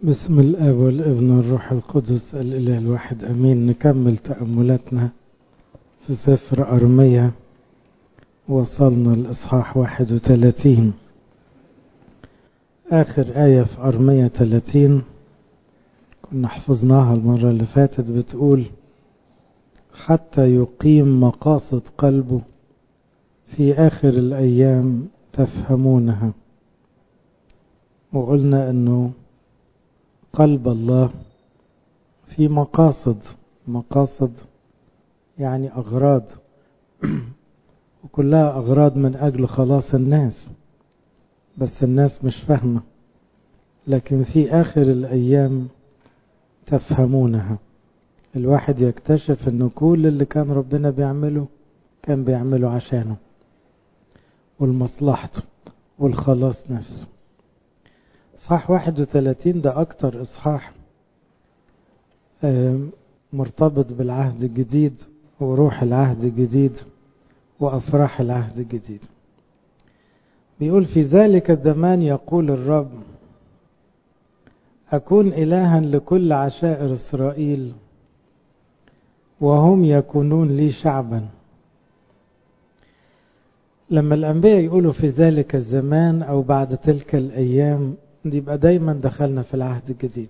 بسم الاب والابن والروح القدس الاله الواحد امين نكمل تاملاتنا في سفر ارميا وصلنا الاصحاح 31 اخر ايه في ارميا 30 كنا حفظناها المره اللي فاتت بتقول حتى يقيم مقاصد قلبه في اخر الايام تفهمونها وقلنا انه قلب الله في مقاصد مقاصد يعني أغراض وكلها أغراض من أجل خلاص الناس بس الناس مش فاهمة لكن في آخر الأيام تفهمونها الواحد يكتشف أنه كل اللي كان ربنا بيعمله كان بيعمله عشانه والمصلحته والخلاص نفسه إصحاح 31 ده أكتر إصحاح مرتبط بالعهد الجديد وروح العهد الجديد وأفراح العهد الجديد بيقول في ذلك الزمان يقول الرب أكون إلها لكل عشائر إسرائيل وهم يكونون لي شعبا لما الأنبياء يقولوا في ذلك الزمان أو بعد تلك الأيام يبقى دايما دخلنا في العهد الجديد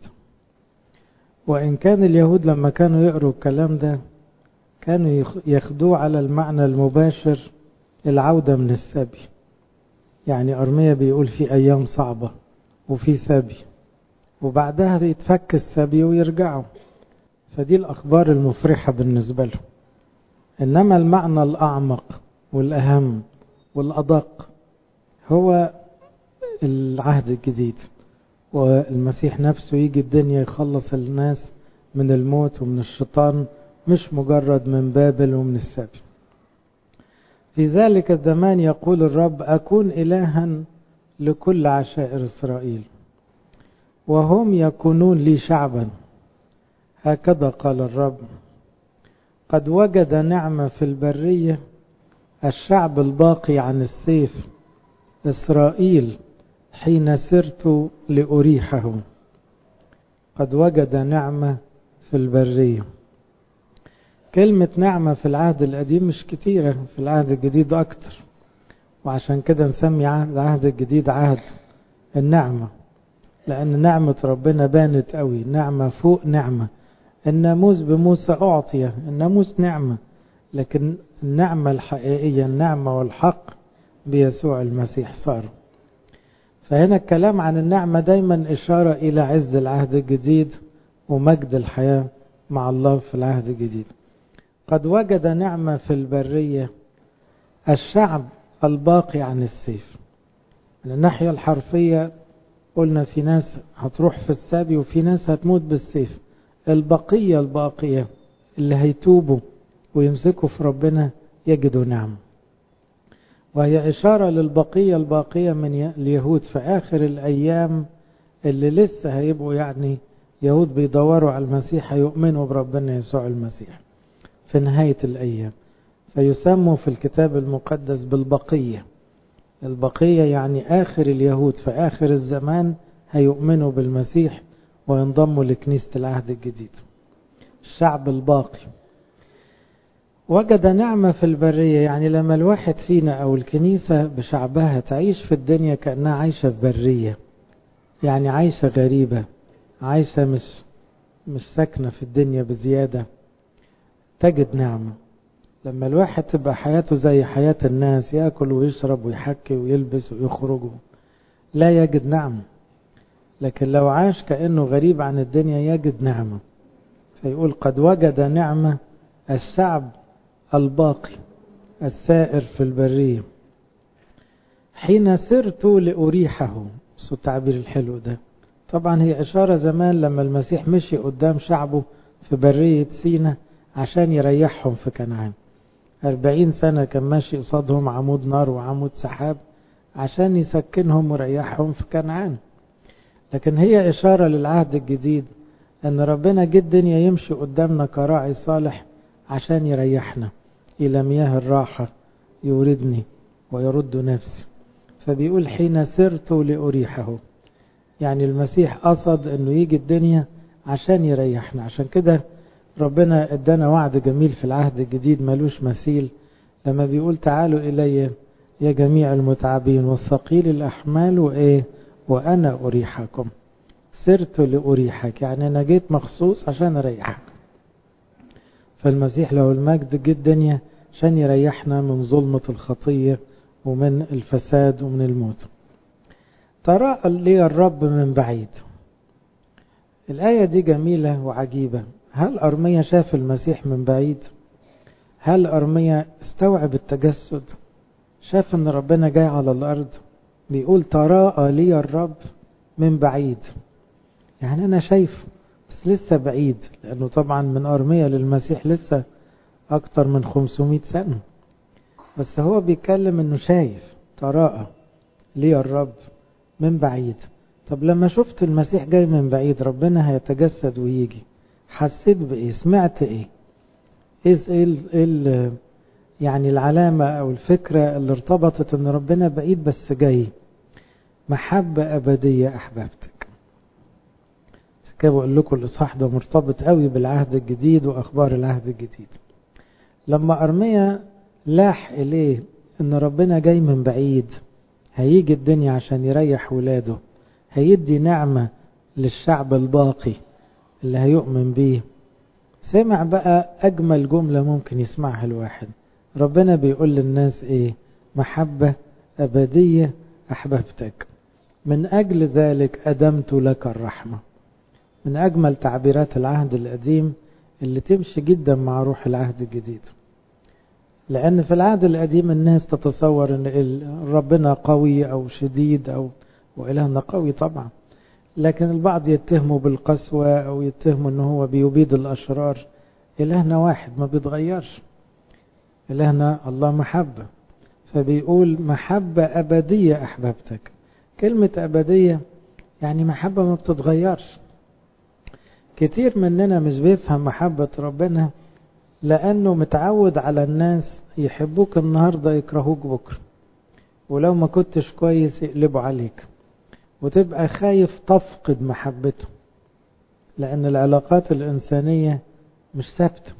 وإن كان اليهود لما كانوا يقروا الكلام ده كانوا ياخدوه على المعنى المباشر العودة من السبي يعني أرمية بيقول في أيام صعبة وفي سبي وبعدها يتفك السبي ويرجعوا فدي الأخبار المفرحة بالنسبة لهم إنما المعنى الأعمق والأهم والأدق هو العهد الجديد والمسيح نفسه يجي الدنيا يخلص الناس من الموت ومن الشيطان مش مجرد من بابل ومن السبي في ذلك الزمان يقول الرب أكون إلها لكل عشائر إسرائيل وهم يكونون لي شعبا هكذا قال الرب قد وجد نعمة في البرية الشعب الباقي عن السيف إسرائيل حين سرت لأريحه قد وجد نعمة في البرية كلمة نعمة في العهد القديم مش كتيرة في العهد الجديد أكتر وعشان كده نسمي عهد العهد الجديد عهد النعمة لأن نعمة ربنا بانت قوي نعمة فوق نعمة الناموس بموسى أعطي الناموس نعمة لكن النعمة الحقيقية النعمة والحق بيسوع المسيح صاروا فهنا الكلام عن النعمة دايما إشارة إلى عز العهد الجديد ومجد الحياة مع الله في العهد الجديد قد وجد نعمة في البرية الشعب الباقي عن السيف من الناحية الحرفية قلنا في ناس هتروح في السبي وفي ناس هتموت بالسيف البقية الباقية اللي هيتوبوا ويمسكوا في ربنا يجدوا نعمه وهي إشارة للبقية الباقية من اليهود في آخر الأيام اللي لسه هيبقوا يعني يهود بيدوروا على المسيح هيؤمنوا بربنا يسوع المسيح في نهاية الأيام فيسموا في الكتاب المقدس بالبقية البقية يعني آخر اليهود في آخر الزمان هيؤمنوا بالمسيح وينضموا لكنيسة العهد الجديد الشعب الباقي وجد نعمة في البرية يعني لما الواحد فينا أو الكنيسة بشعبها تعيش في الدنيا كأنها عايشة في برية يعني عايشة غريبة عايشة مش مش ساكنة في الدنيا بزيادة تجد نعمة لما الواحد تبقى حياته زي حياة الناس يأكل ويشرب ويحكي ويلبس ويخرج لا يجد نعمة لكن لو عاش كأنه غريب عن الدنيا يجد نعمة فيقول قد وجد نعمة الشعب الباقي السائر في البرية حين سرت لأريحه سو التعبير الحلو ده طبعا هي إشارة زمان لما المسيح مشي قدام شعبه في برية سينا عشان يريحهم في كنعان أربعين سنة كان ماشي قصادهم عمود نار وعمود سحاب عشان يسكنهم ويريحهم في كنعان لكن هي إشارة للعهد الجديد أن ربنا جه الدنيا يمشي قدامنا كراعي صالح عشان يريحنا إلى مياه الراحة يوردني ويرد نفسي فبيقول حين سرت لأريحه يعني المسيح قصد انه يجي الدنيا عشان يريحنا عشان كده ربنا ادانا وعد جميل في العهد الجديد ملوش مثيل لما بيقول تعالوا الي يا جميع المتعبين والثقيل الاحمال وايه وانا اريحكم سرت لاريحك يعني انا جيت مخصوص عشان اريحك فالمسيح له المجد جه الدنيا عشان يريحنا من ظلمة الخطية ومن الفساد ومن الموت تراءى لي الرب من بعيد الآية دي جميلة وعجيبة هل أرميا شاف المسيح من بعيد هل أرميا استوعب التجسد شاف ان ربنا جاي على الأرض بيقول تراءى لي الرب من بعيد يعني أنا شايفه بس لسه بعيد لأنه طبعا من أرميا للمسيح لسه أكتر من 500 سنة بس هو بيتكلم انه شايف تراءى لي الرب من بعيد طب لما شفت المسيح جاي من بعيد ربنا هيتجسد ويجي حسيت بايه سمعت ايه ايه, إيه, إيه يعني العلامة او الفكرة اللي ارتبطت ان ربنا بعيد بس جاي محبة ابدية احببتك كده بقول لكم الاصحاح ده مرتبط قوي بالعهد الجديد واخبار العهد الجديد لما ارميا لاح إليه إن ربنا جاي من بعيد هيجي الدنيا عشان يريح ولاده هيدي نعمة للشعب الباقي اللي هيؤمن بيه سمع بقى أجمل جملة ممكن يسمعها الواحد ربنا بيقول للناس إيه محبة أبدية أحببتك من أجل ذلك أدمت لك الرحمة من أجمل تعبيرات العهد القديم اللي تمشي جدا مع روح العهد الجديد لأن في العهد القديم الناس تتصور أن ربنا قوي أو شديد أو وإلهنا قوي طبعا لكن البعض يتهمه بالقسوة أو يتهمه أنه هو بيبيد الأشرار إلهنا واحد ما بيتغيرش إلهنا الله محبة فبيقول محبة أبدية أحببتك كلمة أبدية يعني محبة ما بتتغيرش كتير مننا مش بيفهم محبة ربنا لأنه متعود على الناس يحبوك النهاردة يكرهوك بكرة ولو ما كنتش كويس يقلبوا عليك وتبقى خايف تفقد محبته لأن العلاقات الإنسانية مش ثابتة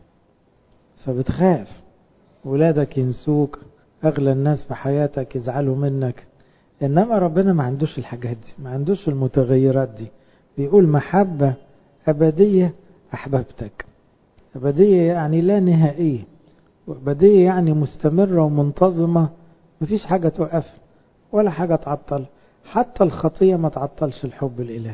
فبتخاف ولادك ينسوك أغلى الناس في حياتك يزعلوا منك إنما ربنا ما عندوش الحاجات دي ما عندوش المتغيرات دي بيقول محبة أبدية أحببتك أبدية يعني لا نهائية وأبدية يعني مستمرة ومنتظمة مفيش حاجة توقف ولا حاجة تعطل حتى الخطية ما تعطلش الحب الإلهي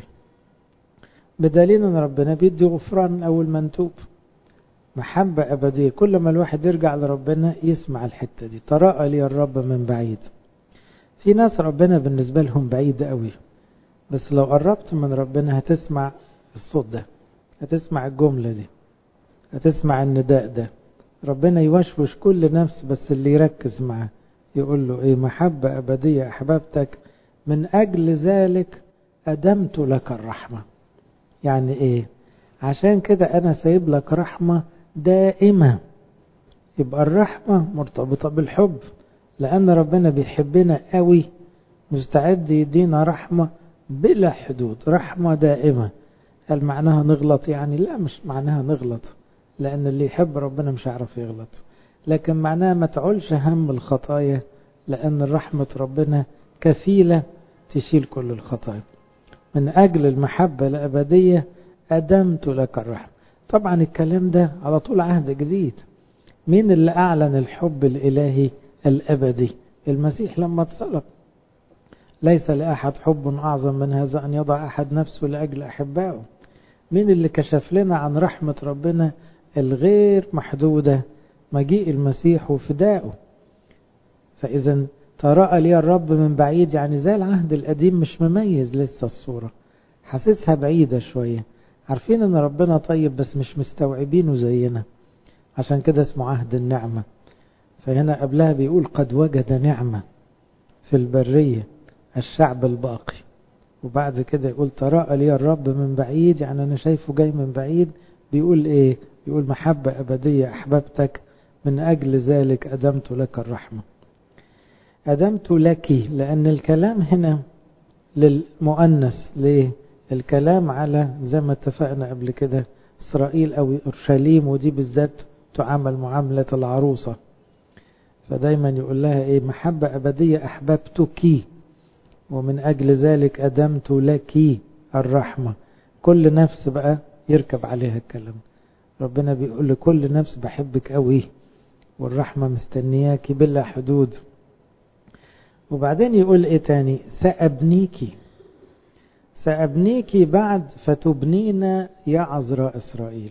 بدليل أن ربنا بيدي غفران أول ما نتوب محبة أبدية كل ما الواحد يرجع لربنا يسمع الحتة دي تراءى لي الرب من بعيد في ناس ربنا بالنسبة لهم بعيد قوي بس لو قربت من ربنا هتسمع الصوت ده هتسمع الجملة دي هتسمع النداء ده ربنا يوشوش كل نفس بس اللي يركز معاه يقول له ايه محبة أبدية أحببتك من أجل ذلك أدمت لك الرحمة يعني ايه عشان كده أنا سايب لك رحمة دائمة يبقى الرحمة مرتبطة بالحب لأن ربنا بيحبنا قوي مستعد يدينا رحمة بلا حدود رحمة دائمة هل معناها نغلط يعني لا مش معناها نغلط لأن اللي يحب ربنا مش هيعرف يغلط لكن معناها ما تعولش هم الخطايا لأن رحمة ربنا كفيلة تشيل كل الخطايا من أجل المحبة الأبدية أدمت لك الرحمة طبعا الكلام ده على طول عهد جديد مين اللي أعلن الحب الإلهي الأبدي المسيح لما اتصلب ليس لأحد حب أعظم من هذا أن يضع أحد نفسه لأجل أحبائه مين اللي كشف لنا عن رحمة ربنا الغير محدودة مجيء المسيح وفدائه فإذا تراءى لي الرب من بعيد يعني زي العهد القديم مش مميز لسه الصورة حاسسها بعيدة شوية عارفين ان ربنا طيب بس مش مستوعبينه زينا عشان كده اسمه عهد النعمة فهنا قبلها بيقول قد وجد نعمة في البرية الشعب الباقي وبعد كده يقول تراءى لي الرب من بعيد يعني انا شايفه جاي من بعيد بيقول ايه بيقول محبة ابدية احببتك من اجل ذلك ادمت لك الرحمة ادمت لك لان الكلام هنا للمؤنث ليه الكلام على زي ما اتفقنا قبل كده إسرائيل أو أورشليم ودي بالذات تعامل معاملة العروسة فدايما يقول لها إيه محبة أبدية أحببتك ومن أجل ذلك أدمت لك الرحمة كل نفس بقى يركب عليها الكلام ربنا بيقول لكل نفس بحبك قوي والرحمة مستنياكي بلا حدود وبعدين يقول ايه تاني سأبنيكي سأبنيكي بعد فتبنين يا عذراء إسرائيل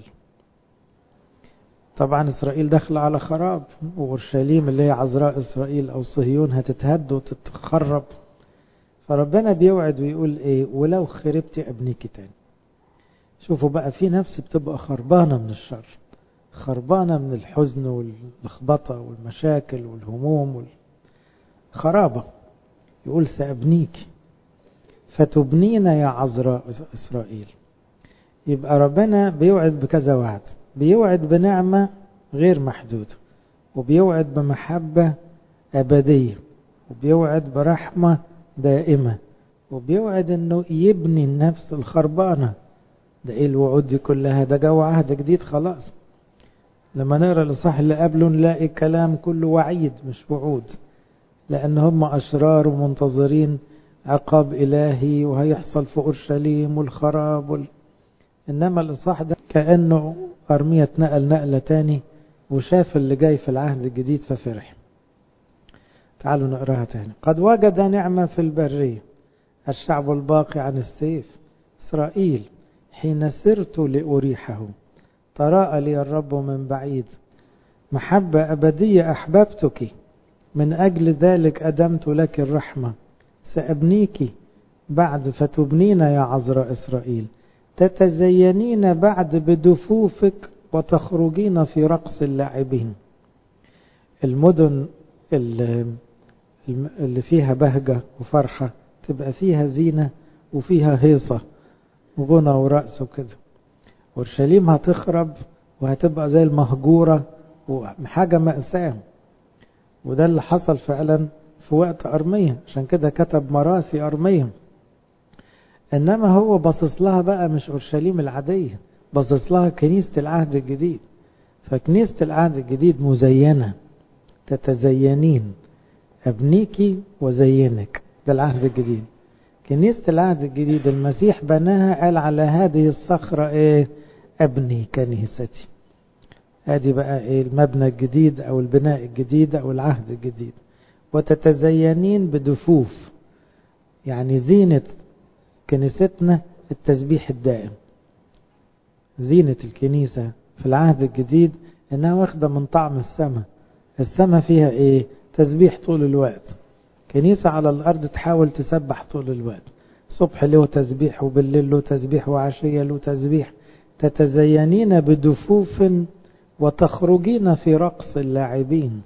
طبعا إسرائيل داخلة على خراب وأورشليم اللي هي عذراء إسرائيل أو صهيون هتتهد وتتخرب فربنا بيوعد ويقول ايه ولو خربت أبنيكي تاني شوفوا بقى في نفس بتبقى خربانة من الشر خربانة من الحزن واللخبطة والمشاكل والهموم والخرابة يقول سأبنيك فتبنين يا عذراء إسرائيل يبقى ربنا بيوعد بكذا وعد بيوعد بنعمة غير محدودة وبيوعد بمحبة أبدية وبيوعد برحمة دائمة وبيوعد انه يبني النفس الخربانة ده ايه الوعود دي كلها ده جو عهد جديد خلاص لما نقرا الاصحاح اللي قبله نلاقي كلام كله وعيد مش وعود لان هم اشرار ومنتظرين عقاب الهي وهيحصل في اورشليم والخراب وال... انما الاصحاح ده كانه ارميه اتنقل نقله تاني وشاف اللي جاي في العهد الجديد ففرح تعالوا نقراها تاني قد وجد نعمة في البرية الشعب الباقي عن السيف إسرائيل حين سرت لأريحه تراءى لي الرب من بعيد محبة أبدية أحببتك من أجل ذلك أدمت لك الرحمة سأبنيك بعد فتبنين يا عذراء إسرائيل تتزينين بعد بدفوفك وتخرجين في رقص اللاعبين المدن اللي فيها بهجة وفرحة تبقى فيها زينة وفيها هيصة وغنى ورقص وكده اورشليم هتخرب وهتبقى زي المهجورة وحاجة مأساة وده اللي حصل فعلا في وقت أرمية عشان كده كتب مراسي أرمية إنما هو باصص لها بقى مش أورشليم العادية باصص لها كنيسة العهد الجديد فكنيسة العهد الجديد مزينة تتزينين أبنيكي وزينك ده العهد الجديد كنيسة العهد الجديد المسيح بناها قال على هذه الصخرة ايه أبني كنيستي هذه بقى ايه المبنى الجديد أو البناء الجديد أو العهد الجديد وتتزينين بدفوف يعني زينة كنيستنا التسبيح الدائم زينة الكنيسة في العهد الجديد انها واخدة من طعم السماء السماء فيها ايه تسبيح طول الوقت كنيسة على الأرض تحاول تسبح طول الوقت صبح له تسبيح وبالليل له تسبيح وعشية له تسبيح تتزينين بدفوف وتخرجين في رقص اللاعبين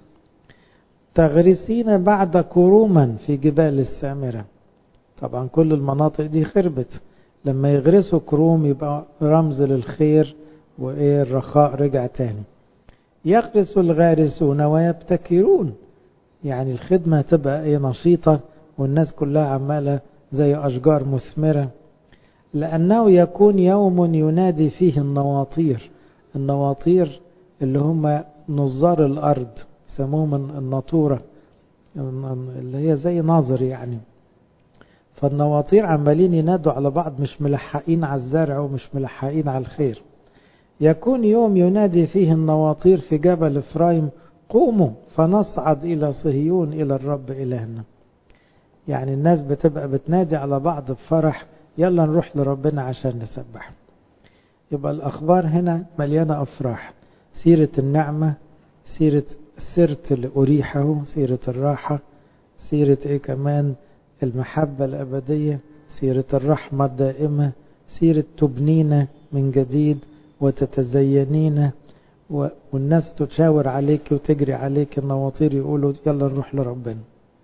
تغرسين بعد كروما في جبال السامرة طبعا كل المناطق دي خربت لما يغرسوا كروم يبقى رمز للخير وإيه الرخاء رجع تاني يغرس الغارسون ويبتكرون يعني الخدمة تبقى ايه نشيطة والناس كلها عمالة زي أشجار مثمرة لأنه يكون يوم ينادي فيه النواطير النواطير اللي هم نظار الأرض يسموهم الناطورة اللي هي زي ناظر يعني فالنواطير عمالين ينادوا على بعض مش ملحقين على الزرع ومش ملحقين على الخير يكون يوم ينادي فيه النواطير في جبل إفرايم قوموا فنصعد إلى صهيون إلى الرب إلهنا يعني الناس بتبقى بتنادي على بعض بفرح يلا نروح لربنا عشان نسبح يبقى الأخبار هنا مليانة أفراح سيرة النعمة سيرة سيرة لأريحه سيرة الراحة سيرة إيه كمان المحبة الأبدية سيرة الرحمة الدائمة سيرة تبنينا من جديد وتتزينين والناس تشاور عليك وتجري عليك النواطير يقولوا يلا نروح لربنا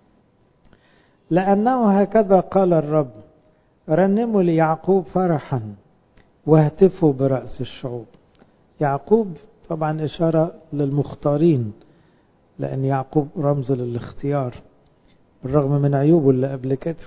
لأنه هكذا قال الرب رنموا ليعقوب فرحا واهتفوا برأس الشعوب يعقوب طبعا إشارة للمختارين لأن يعقوب رمز للاختيار بالرغم من عيوبه اللي قبل كده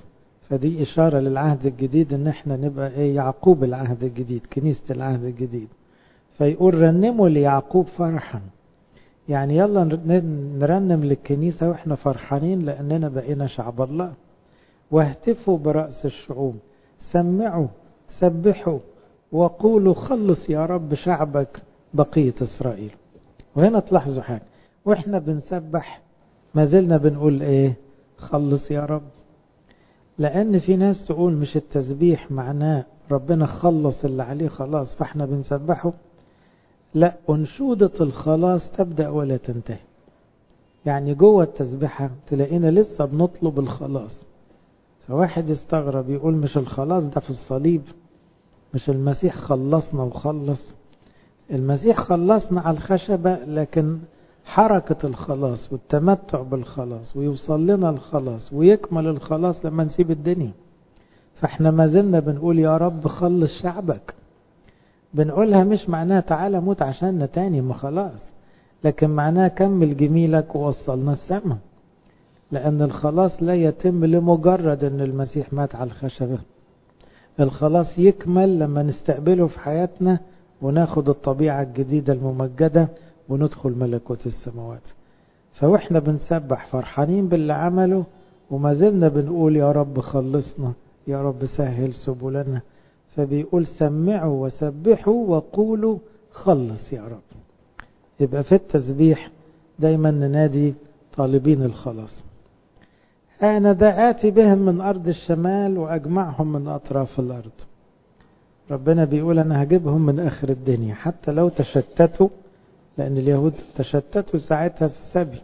فدي إشارة للعهد الجديد إن إحنا نبقى إيه يعقوب العهد الجديد كنيسة العهد الجديد فيقول رنموا ليعقوب فرحا يعني يلا نرنم للكنيسة وإحنا فرحانين لأننا بقينا شعب الله واهتفوا برأس الشعوب سمعوا سبحوا وقولوا خلص يا رب شعبك بقية إسرائيل وهنا تلاحظوا حاجة وإحنا بنسبح ما زلنا بنقول إيه خلص يا رب لأن في ناس تقول مش التسبيح معناه ربنا خلص اللي عليه خلاص فاحنا بنسبحه لا أنشودة الخلاص تبدأ ولا تنتهي يعني جوه التسبيحة تلاقينا لسه بنطلب الخلاص فواحد يستغرب يقول مش الخلاص ده في الصليب مش المسيح خلصنا وخلص المسيح خلصنا على الخشبة لكن حركة الخلاص والتمتع بالخلاص ويوصل لنا الخلاص ويكمل الخلاص لما نسيب الدنيا فاحنا ما زلنا بنقول يا رب خلص شعبك بنقولها مش معناها تعالى موت عشاننا تاني ما خلاص لكن معناها كمل جميلك ووصلنا السماء لأن الخلاص لا يتم لمجرد أن المسيح مات على الخشبة الخلاص يكمل لما نستقبله في حياتنا وناخد الطبيعة الجديدة الممجدة وندخل ملكوت السماوات فوإحنا بنسبح فرحانين باللي عمله وما زلنا بنقول يا رب خلصنا يا رب سهل سبلنا فبيقول سمعوا وسبحوا وقولوا خلص يا رب يبقى في التسبيح دايما ننادي طالبين الخلاص أنا ذا آتي بهم من أرض الشمال وأجمعهم من أطراف الأرض ربنا بيقول أنا هجيبهم من آخر الدنيا حتى لو تشتتوا لأن اليهود تشتتوا ساعتها في السبي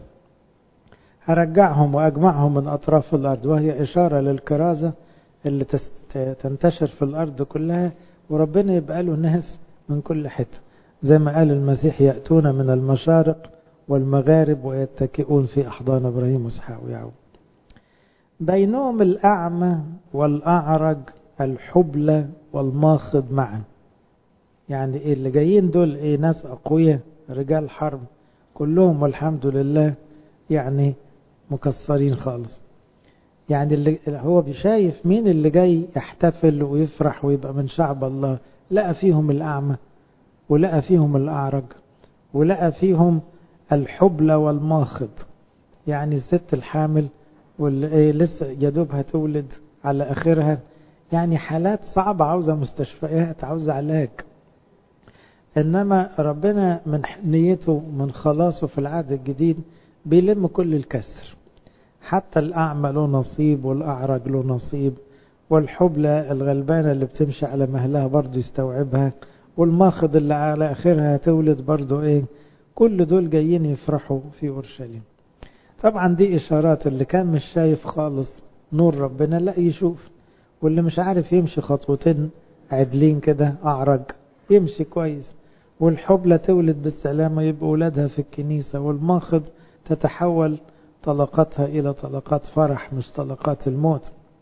هرجعهم وأجمعهم من أطراف الأرض وهي إشارة للكرازة اللي تنتشر في الأرض كلها وربنا يبقى له ناس من كل حتة زي ما قال المسيح يأتون من المشارق والمغارب ويتكئون في أحضان إبراهيم وإسحاق ويعقوب بينهم الأعمى والأعرج الحبلى والماخض معا يعني إيه اللي جايين دول إيه ناس أقوياء رجال حرب كلهم والحمد لله يعني مكسرين خالص يعني اللي هو بيشايف مين اللي جاي يحتفل ويفرح ويبقى من شعب الله لقى فيهم الأعمى ولقى فيهم الأعرج ولقى فيهم الحبلى والماخض يعني الست الحامل واللي لسه يدوب هتولد على آخرها يعني حالات صعبة عاوزة مستشفيات عاوزة علاج إنما ربنا من نيته من خلاصه في العهد الجديد بيلم كل الكسر حتى الأعمى له نصيب والأعرج له نصيب والحبلى الغلبانة اللي بتمشي على مهلها برضه يستوعبها والماخض اللي على آخرها تولد برضه إيه كل دول جايين يفرحوا في أورشليم طبعا دي إشارات اللي كان مش شايف خالص نور ربنا لا يشوف واللي مش عارف يمشي خطوتين عدلين كده أعرج يمشي كويس والحبلى تولد بالسلامة يبقى أولادها في الكنيسة والماخض تتحول طلقاتها إلى طلقات فرح مش طلقات الموت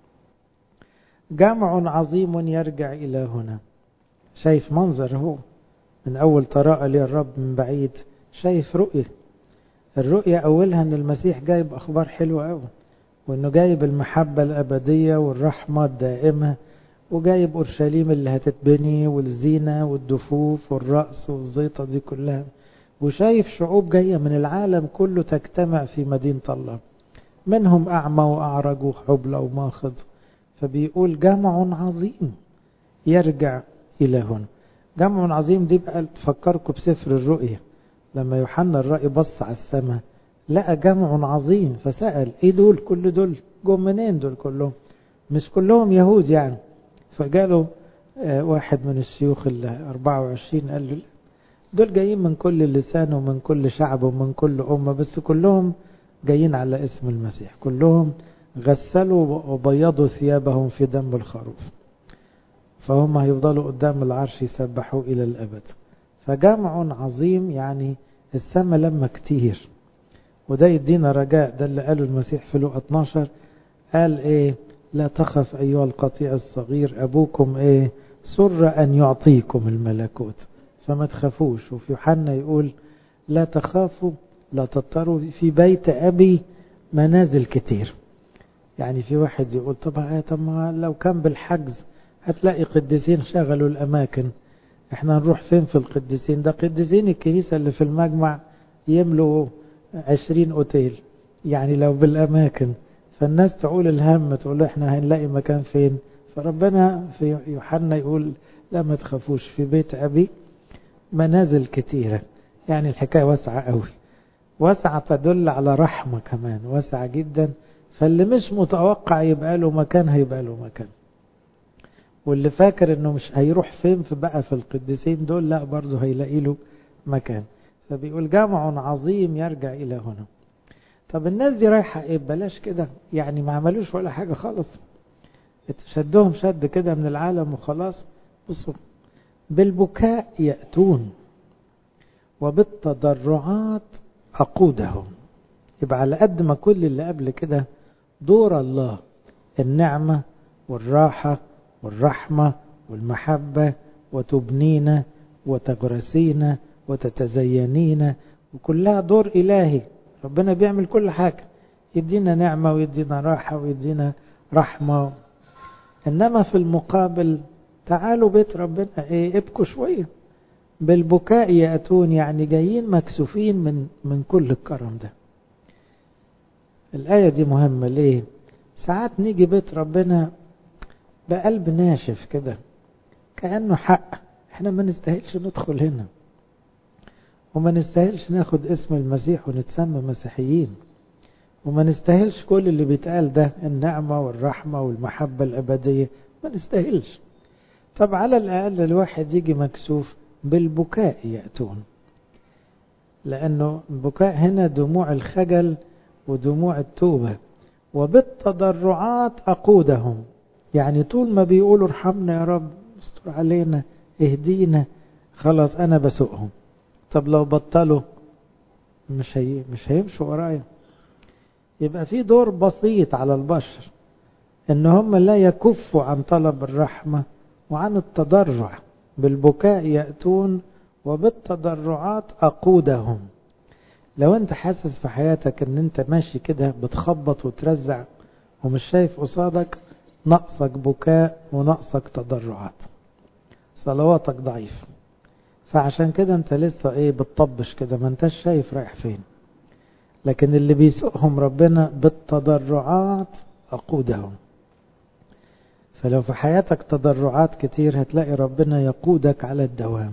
جمع عظيم يرجع إلى هنا شايف منظر هو من أول طراء لي الرب من بعيد شايف رؤية الرؤية أولها أن المسيح جايب أخبار حلوة أوي وأنه جايب المحبة الأبدية والرحمة الدائمة وجايب أورشليم اللي هتتبني والزينة والدفوف والرأس والزيطة دي كلها وشايف شعوب جاية من العالم كله تجتمع في مدينة الله منهم أعمى وأعرج وحبلى وماخذ فبيقول جمع عظيم يرجع إلى هنا جمع عظيم دي بقى تفكركم بسفر الرؤية لما يوحنا الرأي بص على السماء لقى جمع عظيم فسأل ايه دول كل دول جم منين دول كلهم مش كلهم يهود يعني فجاله واحد من الشيوخ ال 24 قال له دول جايين من كل لسان ومن كل شعب ومن كل أمة بس كلهم جايين على اسم المسيح كلهم غسلوا وبيضوا ثيابهم في دم الخروف فهم هيفضلوا قدام العرش يسبحوا إلى الأبد فجمع عظيم يعني السماء لما كتير وده يدينا رجاء ده اللي قاله المسيح في لقى 12 قال ايه لا تخف أيها القطيع الصغير أبوكم ايه سر أن يعطيكم الملكوت فما تخافوش وفي يوحنا يقول لا تخافوا لا تضطروا في بيت أبي منازل كتير يعني في واحد يقول طب طب ما لو كان بالحجز هتلاقي قديسين شغلوا الأماكن احنا نروح فين في القديسين ده قديسين الكنيسة اللي في المجمع يملوا عشرين اوتيل يعني لو بالأماكن فالناس تقول الهم تقول احنا هنلاقي مكان فين فربنا في يوحنا يقول لا ما تخافوش في بيت أبي منازل كتيرة يعني الحكاية واسعة قوي واسعة تدل على رحمة كمان واسعة جدا فاللي مش متوقع يبقى له مكان هيبقى له مكان واللي فاكر انه مش هيروح فين في بقى في القديسين دول لا برضه هيلاقي له مكان فبيقول جمع عظيم يرجع الى هنا طب الناس دي رايحة ايه بلاش كده يعني ما عملوش ولا حاجة خالص شدهم شد كده من العالم وخلاص بصوا بالبكاء يأتون وبالتضرعات أقودهم يبقى على قد ما كل اللي قبل كده دور الله النعمة والراحة والرحمة والمحبة وتبنينا وتغرسينا وتتزينين وكلها دور إلهي ربنا بيعمل كل حاجة يدينا نعمة ويدينا راحة ويدينا رحمة إنما في المقابل تعالوا بيت ربنا إيه ابكوا شوية بالبكاء يأتون يعني جايين مكسوفين من من كل الكرم ده الآية دي مهمة ليه ساعات نيجي بيت ربنا بقلب ناشف كده كأنه حق احنا ما نستاهلش ندخل هنا وما نستاهلش ناخد اسم المسيح ونتسمى مسيحيين وما نستاهلش كل اللي بيتقال ده النعمة والرحمة والمحبة الأبدية ما نستاهلش طب على الأقل الواحد يجي مكسوف بالبكاء يأتون لأنه البكاء هنا دموع الخجل ودموع التوبة وبالتضرعات أقودهم يعني طول ما بيقولوا ارحمنا يا رب استر علينا اهدينا خلاص أنا بسوقهم طب لو بطلوا مش هي مش هيمشوا ورايا يبقى في دور بسيط على البشر ان هم لا يكفوا عن طلب الرحمة وعن التضرع بالبكاء يأتون وبالتضرعات أقودهم لو انت حاسس في حياتك ان انت ماشي كده بتخبط وترزع ومش شايف قصادك نقصك بكاء ونقصك تضرعات صلواتك ضعيفة فعشان كده انت لسه ايه بتطبش كده ما انتش شايف رايح فين لكن اللي بيسوقهم ربنا بالتضرعات أقودهم فلو في حياتك تضرعات كتير هتلاقي ربنا يقودك على الدوام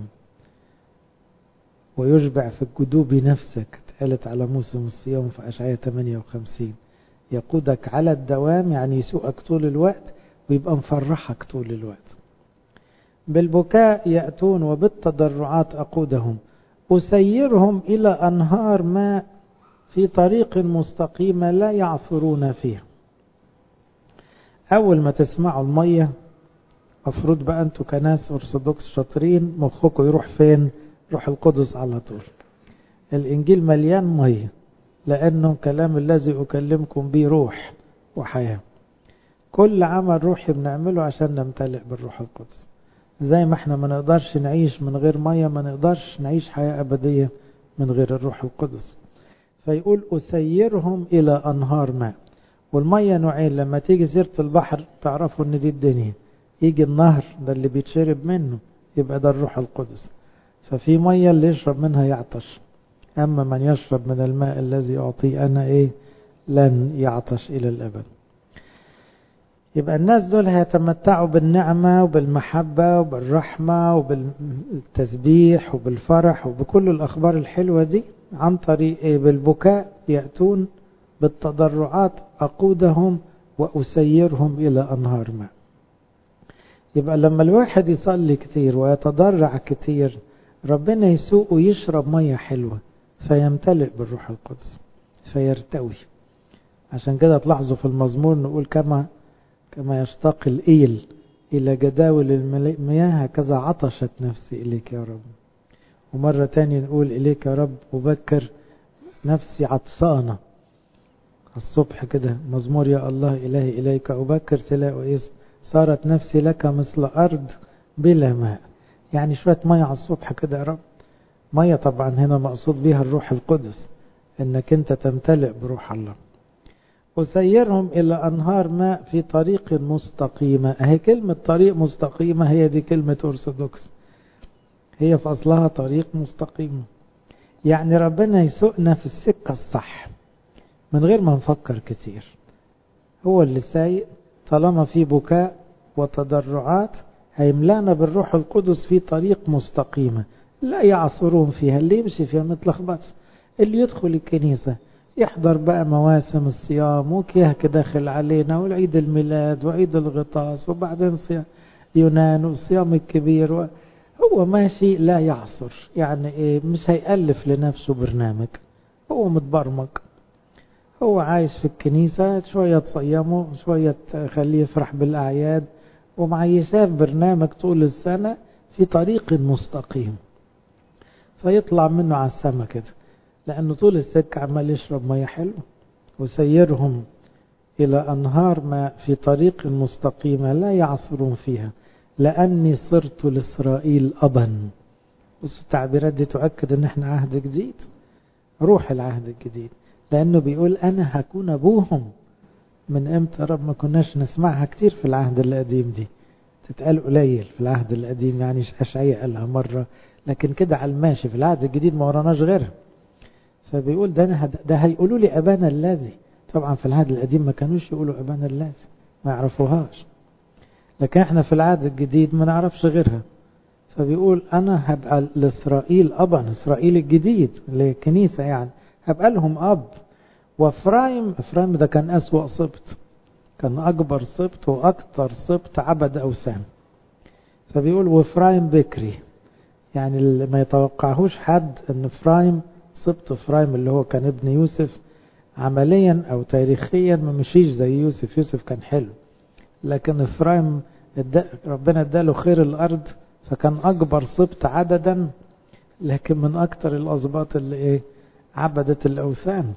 ويشبع في الجدوب نفسك اتقالت على موسم الصيام في أشعية 58 يقودك على الدوام يعني يسوقك طول الوقت ويبقى مفرحك طول الوقت بالبكاء يأتون وبالتضرعات أقودهم أسيرهم إلى أنهار ماء في طريق مستقيمة لا يعثرون فيها أول ما تسمعوا المية مفروض بقى أنتوا كناس أرثوذكس شاطرين مخكم يروح فين روح القدس على طول الإنجيل مليان مية لأنه كلام الذي أكلمكم به روح وحياة كل عمل روحي بنعمله عشان نمتلئ بالروح القدس زي ما احنا ما نقدرش نعيش من غير مية ما نقدرش نعيش حياة أبدية من غير الروح القدس فيقول أسيرهم إلى أنهار ماء والمية نوعين لما تيجي سيرة البحر تعرفوا ان دي الدنيا يجي النهر ده اللي بيتشرب منه يبقى ده الروح القدس ففي مية اللي يشرب منها يعطش أما من يشرب من الماء الذي أعطيه أنا إيه لن يعطش إلى الأبد يبقى الناس دول هيتمتعوا بالنعمة وبالمحبة وبالرحمة وبالتسبيح وبالفرح وبكل الأخبار الحلوة دي عن طريق إيه بالبكاء يأتون بالتضرعات أقودهم وأسيرهم إلى أنهار ماء يبقى لما الواحد يصلي كتير ويتضرع كتير ربنا يسوق ويشرب مية حلوة فيمتلئ بالروح القدس فيرتوي عشان كده تلاحظوا في المزمور نقول كما كما يشتاق الإيل إلى جداول المياه هكذا عطشت نفسي إليك يا رب ومرة تانية نقول إليك يا رب أبكر نفسي عطسانة الصبح كده مزمور يا الله إلهي إليك أبكر تلاقوا اسم صارت نفسي لك مثل أرض بلا ماء يعني شوية مية على الصبح كده يا رب مية طبعا هنا مقصود بها الروح القدس انك انت تمتلئ بروح الله أسيرهم إلى أنهار ماء في طريق مستقيمة أهي كلمة طريق مستقيمة هي دي كلمة أرثوذكس هي في أصلها طريق مستقيم يعني ربنا يسوقنا في السكة الصح من غير ما نفكر كتير هو اللي سايق طالما في بكاء وتضرعات هيملانا بالروح القدس في طريق مستقيمة لا يعصرون فيها اللي يمشي فيها متلخبطش اللي يدخل الكنيسة يحضر بقى مواسم الصيام وكيهك داخل علينا والعيد الميلاد وعيد الغطاس وبعدين صيام يونان والصيام الكبير و... هو ماشي لا يعصر يعني ايه مش هيألف لنفسه برنامج هو متبرمج هو عايش في الكنيسة شوية تصيمه شوية خليه يفرح بالأعياد ومعيشاه في برنامج طول السنة في طريق مستقيم فيطلع منه على السما كده لأنه طول السكة عمال يشرب مية حلو وسيرهم إلى أنهار ماء في طريق مستقيمة لا يعصرون فيها لأني صرت لإسرائيل أبا بصوا التعبيرات دي تؤكد أن احنا عهد جديد روح العهد الجديد لأنه بيقول أنا هكون أبوهم من إمتى رب ما كناش نسمعها كتير في العهد القديم دي تتقال قليل في العهد القديم يعني أشعية قالها مرة لكن كده على الماشي في العهد الجديد ما وراناش غيرها فبيقول ده أنا ده هيقولوا لي أبانا الذي طبعا في العهد القديم ما كانوش يقولوا أبانا الذي ما يعرفوهاش لكن احنا في العهد الجديد ما نعرفش غيرها فبيقول أنا هبقى لإسرائيل أبا إسرائيل الجديد اللي هي الكنيسة يعني هبقى لهم أب وفرايم افرايم ده كان أسوأ سبط كان أكبر سبط وأكثر سبط عبد أوثان فبيقول وفرايم بكري يعني اللي ما يتوقعهوش حد ان فرايم سبط فرايم اللي هو كان ابن يوسف عمليا او تاريخيا ما مشيش زي يوسف يوسف كان حلو لكن افرايم ربنا اداله خير الارض فكان اكبر سبط عددا لكن من اكثر الاسباط اللي ايه عبدت الاوثان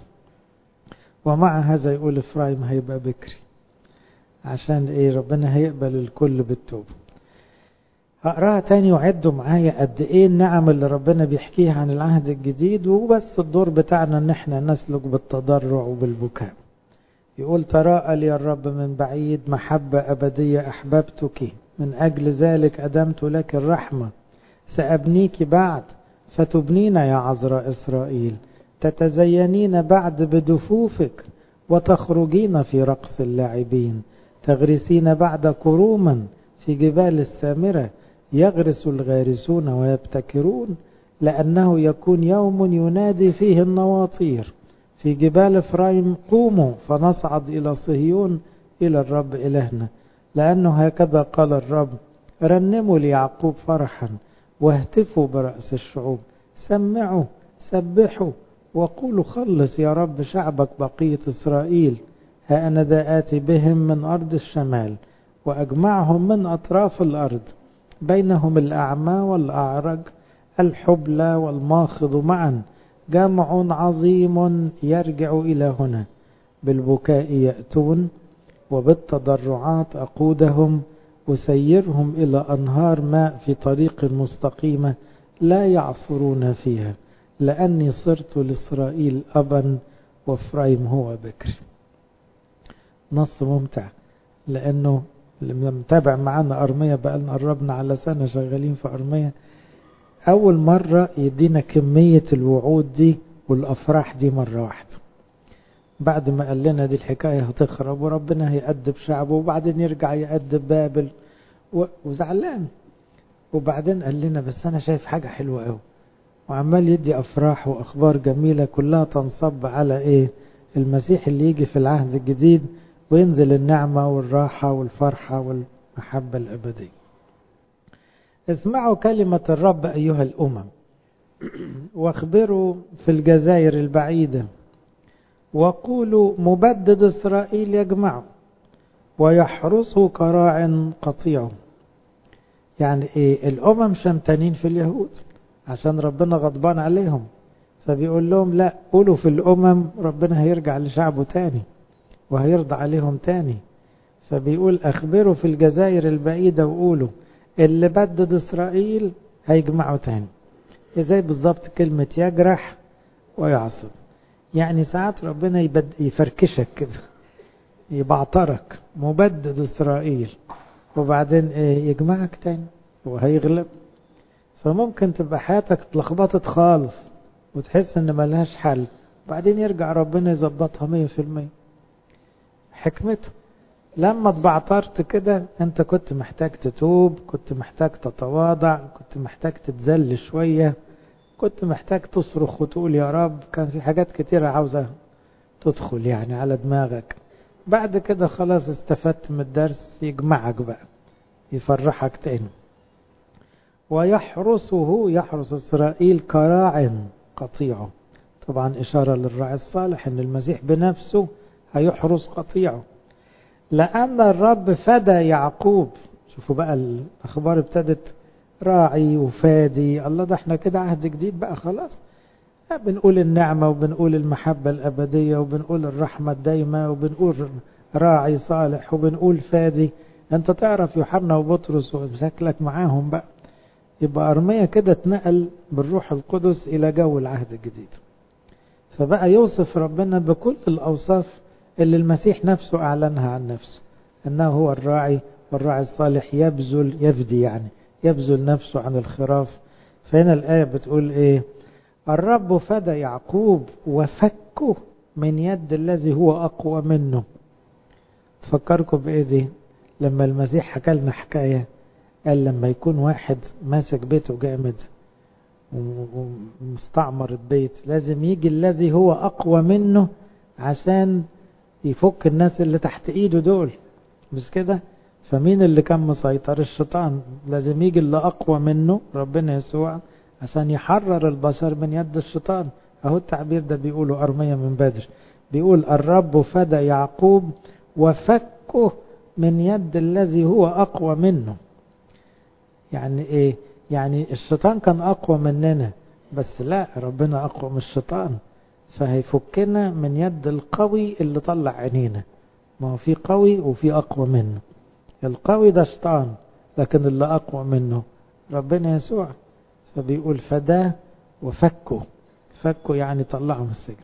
ومع هذا يقول افرايم هيبقى بكري عشان ايه ربنا هيقبل الكل بالتوبه هقراها تاني وعدوا معايا قد ايه النعم اللي ربنا بيحكيها عن العهد الجديد وبس الدور بتاعنا ان احنا نسلك بالتضرع وبالبكاء يقول تراءى لي الرب من بعيد محبة أبدية أحببتك من أجل ذلك أدمت لك الرحمة سأبنيك بعد فتبنين يا عذراء إسرائيل تتزينين بعد بدفوفك وتخرجين في رقص اللاعبين تغرسين بعد كروما في جبال السامرة يغرس الغارسون ويبتكرون لأنه يكون يوم ينادي فيه النواطير في جبال إفرايم قوموا فنصعد إلى صهيون إلى الرب إلهنا لأنه هكذا قال الرب رنموا ليعقوب فرحا واهتفوا برأس الشعوب سمعوا سبحوا وقولوا خلص يا رب شعبك بقية إسرائيل ها أنا ذا آتي بهم من أرض الشمال وأجمعهم من أطراف الأرض بينهم الأعمى والأعرج الحبلى والماخض معا جمع عظيم يرجع إلى هنا بالبكاء يأتون وبالتضرعات أقودهم أسيرهم إلى أنهار ماء في طريق مستقيمة لا يعصرون فيها لأني صرت لإسرائيل أبا وفرايم هو بكر نص ممتع لأنه اللي متابع معانا أرمية بقى لنا قربنا على سنة شغالين في أرمية أول مرة يدينا كمية الوعود دي والأفراح دي مرة واحدة بعد ما قال لنا دي الحكاية هتخرب وربنا هيأدب شعبه وبعدين يرجع يأدب بابل وزعلان وبعدين قال لنا بس أنا شايف حاجة حلوة قوي وعمال يدي أفراح وأخبار جميلة كلها تنصب على إيه المسيح اللي يجي في العهد الجديد وينزل النعمة والراحة والفرحة والمحبة الأبدية اسمعوا كلمة الرب أيها الأمم واخبروا في الجزائر البعيدة وقولوا مبدد إسرائيل يجمعه ويحرسه كراع قطيع يعني ايه الأمم شمتانين في اليهود عشان ربنا غضبان عليهم فبيقول لهم لا قولوا في الأمم ربنا هيرجع لشعبه تاني وهيرضى عليهم تاني فبيقول أخبروا في الجزائر البعيدة وقولوا اللي بدد إسرائيل هيجمعوا تاني زي بالظبط كلمة يجرح ويعصب يعني ساعات ربنا يبد يفركشك كده يبعترك مبدد إسرائيل وبعدين إيه يجمعك تاني وهيغلب فممكن تبقى حياتك اتلخبطت خالص وتحس ان ملهاش حل بعدين يرجع ربنا يظبطها مية في المية حكمته لما اتبعترت كده انت كنت محتاج تتوب كنت محتاج تتواضع كنت محتاج تتذل شوية كنت محتاج تصرخ وتقول يا رب كان في حاجات كتيرة عاوزة تدخل يعني على دماغك بعد كده خلاص استفدت من الدرس يجمعك بقى يفرحك تاني ويحرسه يحرس إسرائيل كراع قطيعه طبعا إشارة للراعي الصالح أن المسيح بنفسه هيحرس قطيعه لأن الرب فدى يعقوب شوفوا بقى الأخبار ابتدت راعي وفادي الله ده احنا كده عهد جديد بقى خلاص بنقول النعمة وبنقول المحبة الأبدية وبنقول الرحمة الدايمة وبنقول راعي صالح وبنقول فادي انت تعرف يوحنا وبطرس وشكلك معاهم بقى يبقى أرمية كده اتنقل بالروح القدس إلى جو العهد الجديد فبقى يوصف ربنا بكل الأوصاف اللي المسيح نفسه أعلنها عن نفسه أنه هو الراعي والراعي الصالح يبذل يفدي يعني يبذل نفسه عن الخراف فهنا الآية بتقول إيه الرب فدى يعقوب وفكه من يد الذي هو أقوى منه تفكركم بإيه دي لما المسيح حكى لنا حكاية قال لما يكون واحد ماسك بيته جامد ومستعمر البيت لازم يجي الذي هو أقوى منه عشان يفك الناس اللي تحت ايده دول مش كده فمين اللي كان مسيطر الشيطان لازم يجي اللي أقوى منه ربنا يسوع عشان يحرر البشر من يد الشيطان اهو التعبير ده بيقوله أرمية من بدر بيقول الرب فدى يعقوب وفكه من يد الذي هو أقوى منه يعني ايه يعني الشيطان كان أقوى مننا بس لا ربنا أقوى من الشيطان فهيفكنا من يد القوي اللي طلع عينينا ما هو في قوي وفي أقوى منه القوي ده شيطان لكن اللي أقوى منه ربنا يسوع فبيقول فداه وفكه فكه يعني طلعه من السجن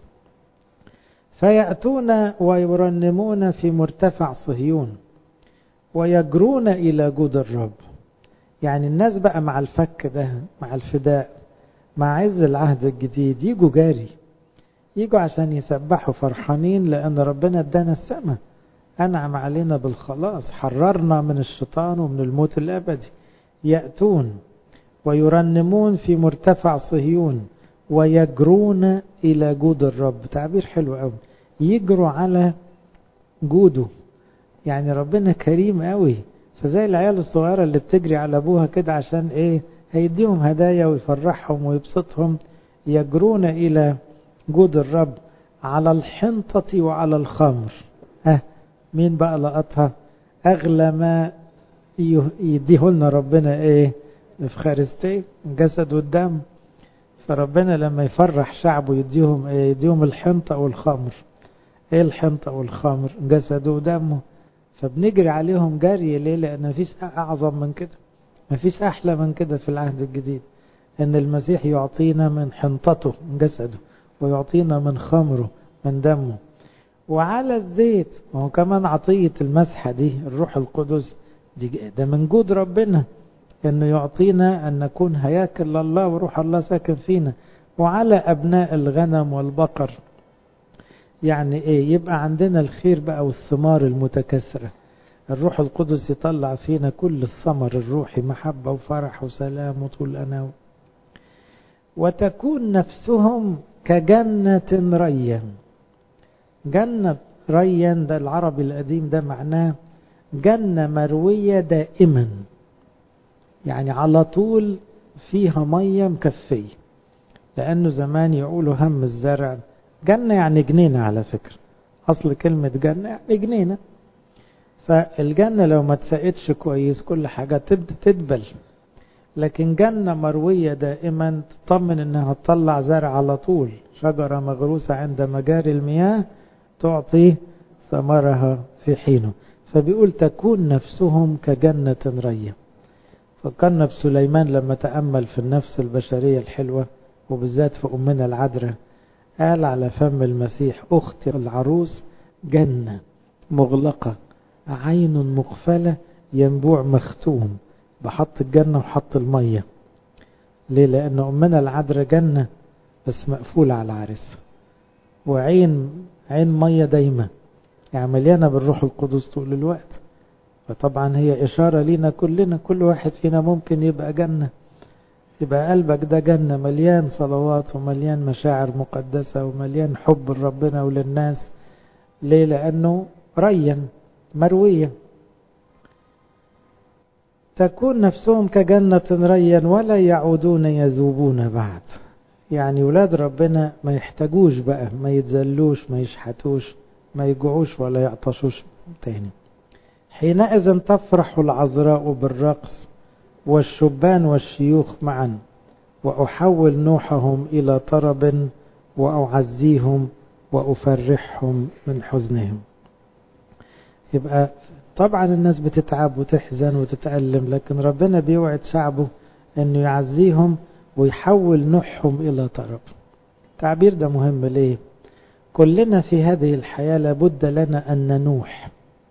فيأتون ويرنمون في مرتفع صهيون ويجرون إلى جود الرب يعني الناس بقى مع الفك ده مع الفداء مع عز العهد الجديد يجوا جاري يجوا عشان يسبحوا فرحانين لأن ربنا ادانا السماء أنعم علينا بالخلاص حررنا من الشيطان ومن الموت الأبدي يأتون ويرنمون في مرتفع صهيون ويجرون إلى جود الرب تعبير حلو قوي يجروا على جوده يعني ربنا كريم قوي فزي العيال الصغيرة اللي بتجري على أبوها كده عشان إيه هيديهم هدايا ويفرحهم ويبسطهم يجرون إلى جود الرب على الحنطة وعلى الخمر ها مين بقى لقطها أغلى ما يديه لنا ربنا إيه الإفخارستي الجسد والدم فربنا لما يفرح شعبه يديهم إيه يديهم الحنطة والخمر إيه الحنطة والخمر جسده ودمه فبنجري عليهم جري ليه لأن مفيش أعظم من كده مفيش أحلى من كده في العهد الجديد أن المسيح يعطينا من حنطته من جسده ويعطينا من خمره من دمه وعلى الزيت وهو كمان عطية المسحة دي الروح القدس دي ده من جود ربنا انه يعطينا ان نكون هياكل لله وروح الله ساكن فينا وعلى ابناء الغنم والبقر يعني ايه يبقى عندنا الخير بقى والثمار المتكاثرة الروح القدس يطلع فينا كل الثمر الروحي محبة وفرح وسلام وطول أنا وتكون نفسهم كجنة ريا جنة ريا ده العربي القديم ده معناه جنة مروية دائما يعني على طول فيها مية مكفية لأنه زمان يقولوا هم الزرع جنة يعني جنينة على فكرة أصل كلمة جنة يعني جنينة فالجنة لو ما اتسقتش كويس كل حاجة تبدأ تدبل لكن جنة مروية دائما تطمن انها تطلع زرع على طول شجرة مغروسة عند مجاري المياه تعطي ثمرها في حينه فبيقول تكون نفسهم كجنة رية فكرنا بسليمان لما تأمل في النفس البشرية الحلوة وبالذات في أمنا العذراء قال على فم المسيح أختي العروس جنة مغلقة عين مقفلة ينبوع مختوم بحط الجنة وحط المية ليه لأن أمنا العذراء جنة بس مقفولة على العرس وعين عين مية دايما يعني مليانة بالروح القدس طول الوقت فطبعا هي إشارة لينا كلنا كل واحد فينا ممكن يبقى جنة يبقى قلبك ده جنة مليان صلوات ومليان مشاعر مقدسة ومليان حب لربنا وللناس ليه لأنه ريا مروية تكون نفسهم كجنة ريا ولا يعودون يذوبون بعد يعني ولاد ربنا ما يحتاجوش بقى ما يتذلوش ما يشحتوش ما يجوعوش ولا يعطشوش تاني حينئذ تفرح العذراء بالرقص والشبان والشيوخ معا وأحول نوحهم إلى طرب وأعزيهم وأفرحهم من حزنهم يبقى طبعا الناس بتتعب وتحزن وتتألم لكن ربنا بيوعد شعبه انه يعزيهم ويحول نوحهم الى طرب التعبير ده مهم ليه كلنا في هذه الحياة لابد لنا ان ننوح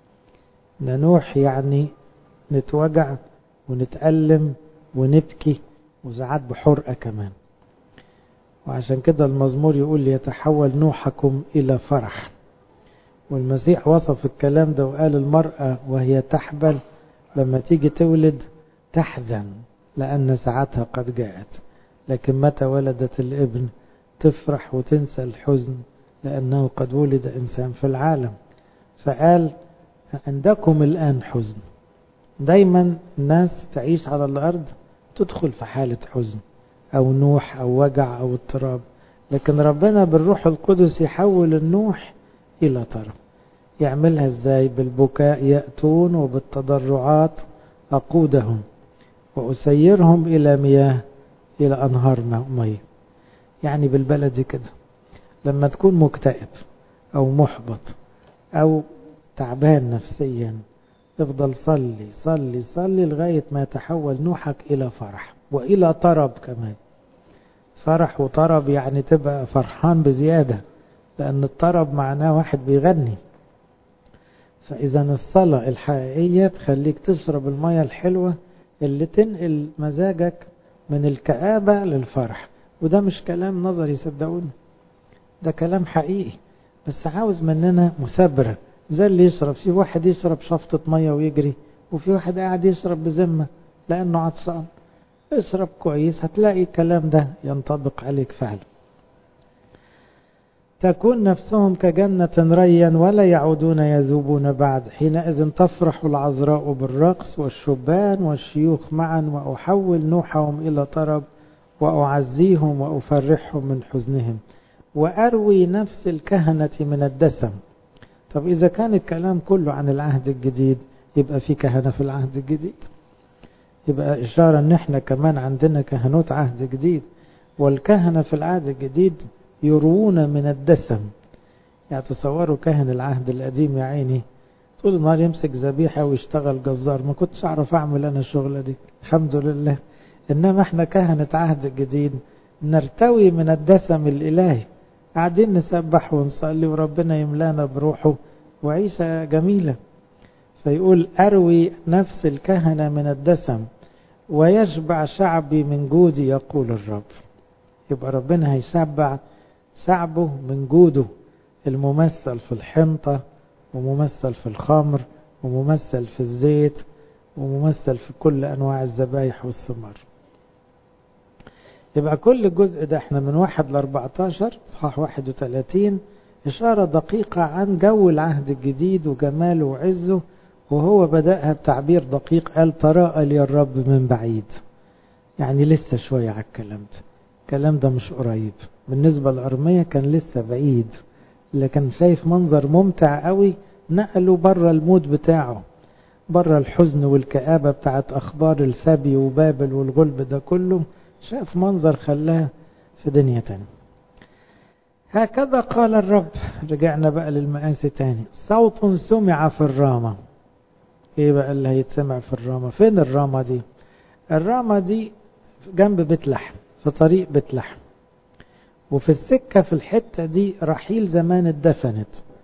ننوح يعني نتوجع ونتألم ونبكي وساعات بحرقة كمان وعشان كده المزمور يقول يتحول نوحكم إلى فرح والمسيح وصف الكلام ده وقال المرأة وهي تحبل لما تيجي تولد تحزن لأن ساعتها قد جاءت لكن متى ولدت الابن تفرح وتنسى الحزن لأنه قد ولد إنسان في العالم فقال عندكم الآن حزن دايما الناس تعيش على الأرض تدخل في حالة حزن أو نوح أو وجع أو اضطراب لكن ربنا بالروح القدس يحول النوح إلى طرب يعملها ازاي بالبكاء يأتون وبالتضرعات أقودهم وأسيرهم إلى مياه إلى أنهار مية يعني بالبلد كده لما تكون مكتئب أو محبط أو تعبان نفسيا افضل صلي صلي صلي لغاية ما يتحول نوحك إلى فرح وإلى طرب كمان فرح وطرب يعني تبقى فرحان بزيادة لأن الطرب معناه واحد بيغني فإذا الصلاة الحقيقية تخليك تشرب المية الحلوة اللي تنقل مزاجك من الكآبة للفرح وده مش كلام نظري صدقوني ده كلام حقيقي بس عاوز مننا مثابرة زي اللي يشرب في واحد يشرب شفطة مية ويجري وفي واحد قاعد يشرب بذمة لأنه عطشان اشرب كويس هتلاقي الكلام ده ينطبق عليك فعلا تكون نفسهم كجنة ريا ولا يعودون يذوبون بعد حينئذ تفرح العذراء بالرقص والشبان والشيوخ معا وأحول نوحهم إلى طرب وأعزيهم وأفرحهم من حزنهم وأروي نفس الكهنة من الدسم طب إذا كان الكلام كله عن العهد الجديد يبقى في كهنة في العهد الجديد يبقى إشارة أن احنا كمان عندنا كهنوت عهد جديد والكهنة في العهد الجديد يروون من الدسم يعني تصوروا كاهن العهد القديم يا عيني طول النهار يمسك ذبيحة ويشتغل جزار ما كنتش أعرف أعمل أنا الشغلة دي الحمد لله إنما احنا كهنة عهد جديد نرتوي من الدسم الإلهي قاعدين نسبح ونصلي وربنا يملانا بروحه وعيشة جميلة فيقول أروي نفس الكهنة من الدسم ويشبع شعبي من جودي يقول الرب يبقى ربنا هيشبع شعبه من جوده الممثل في الحنطة وممثل في الخمر وممثل في الزيت وممثل في كل أنواع الذبايح والثمار يبقى كل الجزء ده احنا من واحد ل 14 صحاح 31 إشارة دقيقة عن جو العهد الجديد وجماله وعزه وهو بدأها بتعبير دقيق قال تراءى لي الرب من بعيد يعني لسه شوية على الكلام ده الكلام ده مش قريب بالنسبة للأرمية كان لسه بعيد لكن شايف منظر ممتع قوي نقله بره المود بتاعه بره الحزن والكآبة بتاعت أخبار السبي وبابل والغلب ده كله شاف منظر خلاه في دنيا تانية هكذا قال الرب رجعنا بقى للمقاسي تاني صوت سمع في الرامة ايه بقى اللي هيتسمع في الرامة فين الرامة دي الرامة دي جنب بيت لحم في طريق بيت لحم وفي السكة في الحتة دي رحيل زمان اتدفنت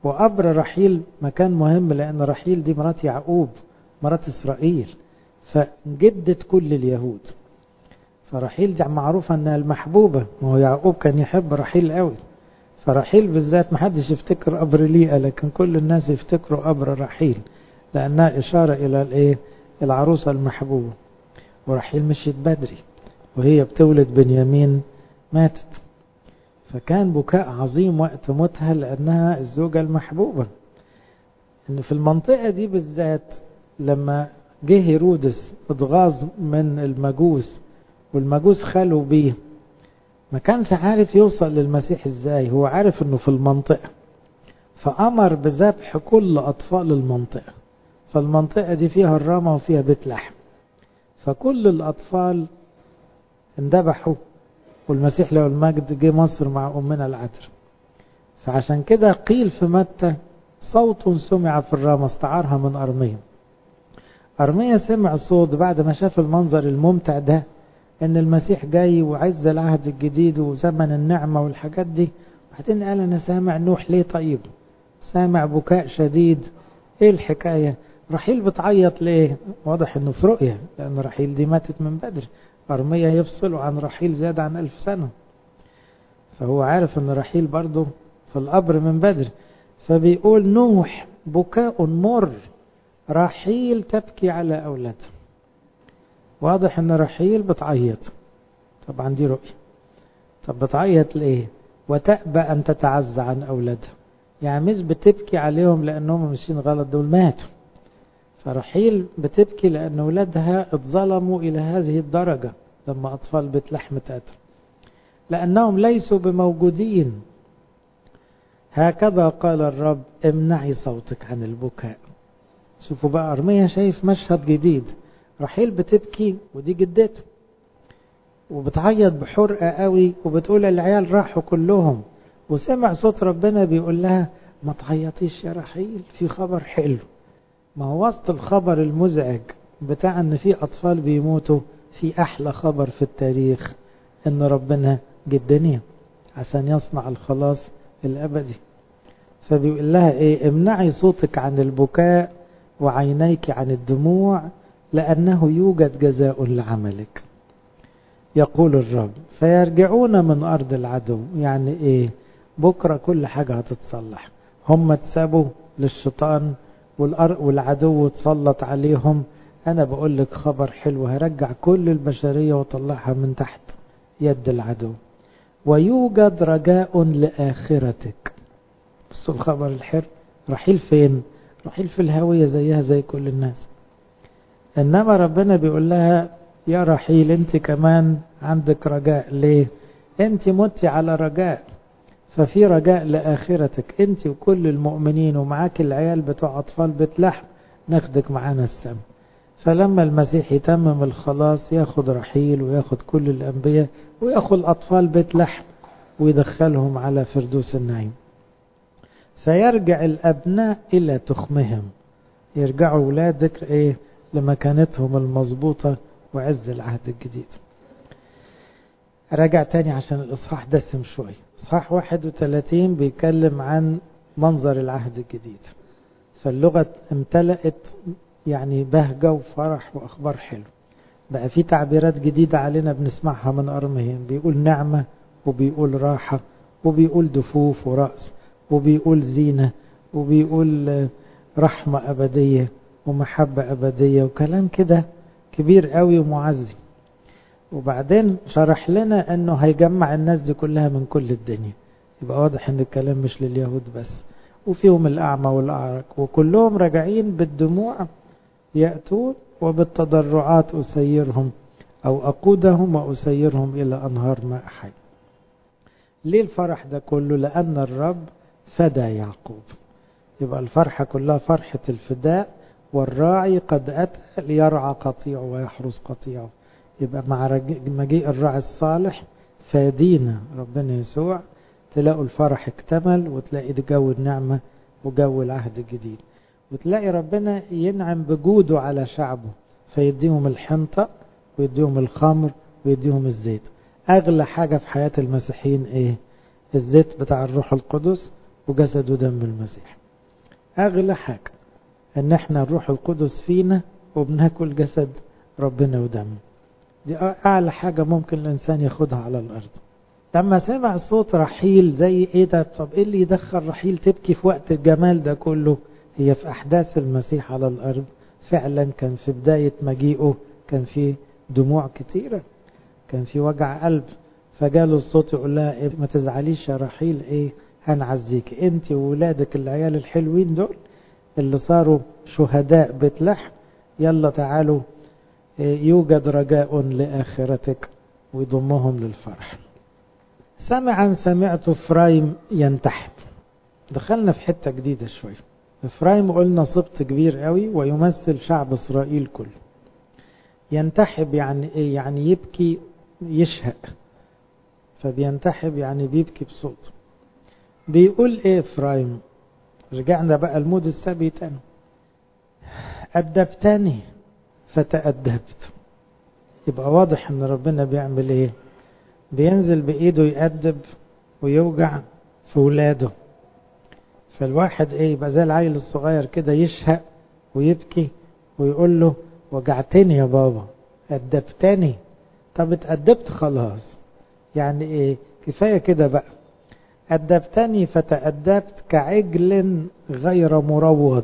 وقبر رحيل مكان مهم لأن رحيل دي مرات يعقوب مرات إسرائيل فجدت كل اليهود فرحيل دي معروفة أنها المحبوبة ما هو يعقوب كان يحب رحيل قوي فرحيل بالذات ما حدش يفتكر قبر ليئة لكن كل الناس يفتكروا قبر رحيل لأنها إشارة إلى الإيه العروسة المحبوبة ورحيل مشيت بدري وهي بتولد بنيامين ماتت فكان بكاء عظيم وقت موتها لأنها الزوجة المحبوبة إن في المنطقة دي بالذات لما جه هيرودس اتغاظ من المجوس والمجوس خلوا بيه ما كانش عارف يوصل للمسيح ازاي هو عارف انه في المنطقة فأمر بذبح كل أطفال المنطقة فالمنطقة دي فيها الرامة وفيها بيت لحم فكل الأطفال اندبحوا والمسيح له المجد جه مصر مع أمنا العذراء فعشان كده قيل في متى صوت سمع في الرامة استعارها من أرمية أرمية سمع صوت بعد ما شاف المنظر الممتع ده ان المسيح جاي وعز العهد الجديد وزمن النعمة والحاجات دي بعدين قال انا سامع نوح ليه طيب سامع بكاء شديد ايه الحكاية رحيل بتعيط ليه واضح انه في رؤية لان رحيل دي ماتت من بدري أرمية يفصلوا عن رحيل زيادة عن ألف سنة فهو عارف ان رحيل برضه في القبر من بدري فبيقول نوح بكاء مر رحيل تبكي على أولادها واضح ان رحيل بتعيط طبعا دي رؤية طب بتعيط ليه وتأبى ان تتعزى عن اولادها يعني مش بتبكي عليهم لانهم ماشيين غلط دول ماتوا فرحيل بتبكي لان اولادها اتظلموا الى هذه الدرجة لما اطفال بيت لحم تقتل لانهم ليسوا بموجودين هكذا قال الرب امنعي صوتك عن البكاء شوفوا بقى ارميا شايف مشهد جديد رحيل بتبكي ودي جدته وبتعيط بحرقة قوي وبتقول العيال راحوا كلهم وسمع صوت ربنا بيقول لها ما تعيطيش يا رحيل في خبر حلو ما هو وسط الخبر المزعج بتاع ان في اطفال بيموتوا في احلى خبر في التاريخ ان ربنا جدني عشان يصنع الخلاص الابدي فبيقول لها ايه امنعي صوتك عن البكاء وعينيك عن الدموع لأنه يوجد جزاء لعملك يقول الرب فيرجعون من أرض العدو يعني إيه بكرة كل حاجة هتتصلح هم اتسابوا للشيطان والعدو اتسلط عليهم أنا بقول لك خبر حلو هرجع كل البشرية وطلعها من تحت يد العدو ويوجد رجاء لآخرتك بصوا الخبر الحر رحيل فين رحيل في الهوية زيها زي كل الناس انما ربنا بيقول لها يا رحيل انت كمان عندك رجاء ليه انت متي على رجاء ففي رجاء لاخرتك انت وكل المؤمنين ومعاك العيال بتوع اطفال بيت لحم ناخدك معانا السما فلما المسيح يتمم الخلاص ياخد رحيل وياخد كل الانبياء وياخد اطفال بيت لحم ويدخلهم على فردوس النعيم فيرجع الابناء الى تخمهم يرجعوا ولاد ذكر ايه لمكانتهم المظبوطة وعز العهد الجديد راجع تاني عشان الإصحاح دسم شوي إصحاح 31 بيتكلم عن منظر العهد الجديد فاللغة امتلأت يعني بهجة وفرح وأخبار حلو بقى في تعبيرات جديدة علينا بنسمعها من أرميين بيقول نعمة وبيقول راحة وبيقول دفوف ورأس وبيقول زينة وبيقول رحمة أبدية ومحبة أبدية وكلام كده كبير قوي ومعزي وبعدين شرح لنا أنه هيجمع الناس دي كلها من كل الدنيا يبقى واضح أن الكلام مش لليهود بس وفيهم الأعمى والأعرج وكلهم راجعين بالدموع يأتون وبالتضرعات أسيرهم أو أقودهم وأسيرهم إلى أنهار ماء حي ليه الفرح ده كله لأن الرب فدى يعقوب يبقى الفرحة كلها فرحة الفداء والراعي قد أتى ليرعى قطيعه ويحرس قطيعه يبقى مع مجيء الراعي الصالح فادينا ربنا يسوع تلاقوا الفرح اكتمل وتلاقي ده جو النعمة وجو العهد الجديد وتلاقي ربنا ينعم بجوده على شعبه فيديهم الحنطة ويديهم الخمر ويديهم الزيت أغلى حاجة في حياة المسيحيين إيه الزيت بتاع الروح القدس وجسد ودم المسيح أغلى حاجة إن إحنا الروح القدس فينا وبناكل جسد ربنا ودمه دي أعلى حاجة ممكن الإنسان ياخدها على الأرض لما سمع صوت رحيل زي إيه ده طب إيه اللي يدخل رحيل تبكي في وقت الجمال ده كله هي في أحداث المسيح على الأرض فعلا كان في بداية مجيئه كان في دموع كتيرة كان في وجع قلب فجاله الصوت يقول لها إيه ما تزعليش يا رحيل ايه هنعزيك انت وولادك العيال الحلوين دول اللي صاروا شهداء بيت لحم يلا تعالوا إيه يوجد رجاء لآخرتك ويضمهم للفرح سمعا سمعت فرايم ينتحب دخلنا في حتة جديدة شوية إفرايم قلنا سبط كبير قوي ويمثل شعب إسرائيل كله ينتحب يعني إيه يعني يبكي يشهق فبينتحب يعني بيبكي بصوت بيقول إيه إفرايم رجعنا بقى المود السبي تاني أدبتني فتأدبت يبقى واضح إن ربنا بيعمل إيه بينزل بإيده يأدب ويوجع في ولاده فالواحد ايه يبقى زي العيل الصغير كده يشهق ويبكي ويقول له وجعتني يا بابا أدبتني طب اتأدبت خلاص يعني ايه كفاية كده بقى أدبتني فتأدبت كعجل غير مروض